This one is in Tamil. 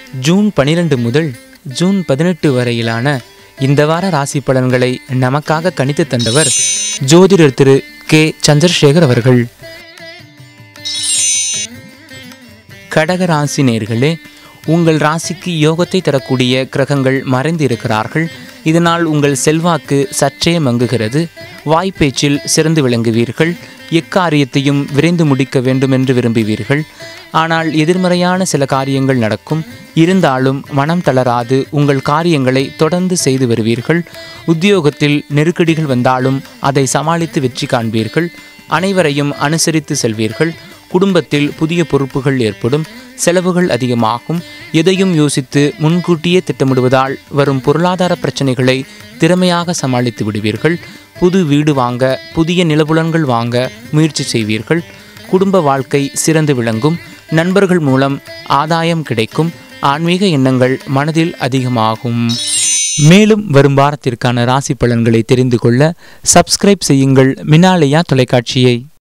ஜூன் பனிரெண்டு முதல் ஜூன் பதினெட்டு வரையிலான இந்த வார ராசி பலன்களை நமக்காக கணித்து தந்தவர் ஜோதிடர் திரு கே சந்திரசேகர் அவர்கள் கடக ராசி நேர்களே உங்கள் ராசிக்கு யோகத்தை தரக்கூடிய கிரகங்கள் மறைந்து இருக்கிறார்கள் இதனால் உங்கள் செல்வாக்கு சற்றே மங்குகிறது வாய்ப்பேச்சில் சிறந்து விளங்குவீர்கள் எக்காரியத்தையும் விரைந்து முடிக்க வேண்டும் என்று விரும்புவீர்கள் ஆனால் எதிர்மறையான சில காரியங்கள் நடக்கும் இருந்தாலும் மனம் தளராது உங்கள் காரியங்களை தொடர்ந்து செய்து வருவீர்கள் உத்தியோகத்தில் நெருக்கடிகள் வந்தாலும் அதை சமாளித்து வெற்றி காண்பீர்கள் அனைவரையும் அனுசரித்து செல்வீர்கள் குடும்பத்தில் புதிய பொறுப்புகள் ஏற்படும் செலவுகள் அதிகமாகும் எதையும் யோசித்து முன்கூட்டியே திட்டமிடுவதால் வரும் பொருளாதார பிரச்சனைகளை திறமையாக சமாளித்து விடுவீர்கள் புது வீடு வாங்க புதிய நிலபுலன்கள் வாங்க முயற்சி செய்வீர்கள் குடும்ப வாழ்க்கை சிறந்து விளங்கும் நண்பர்கள் மூலம் ஆதாயம் கிடைக்கும் ஆன்மீக எண்ணங்கள் மனதில் அதிகமாகும் மேலும் வரும் வாரத்திற்கான ராசி பலன்களை தெரிந்து கொள்ள சப்ஸ்கிரைப் செய்யுங்கள் மினாலயா தொலைக்காட்சியை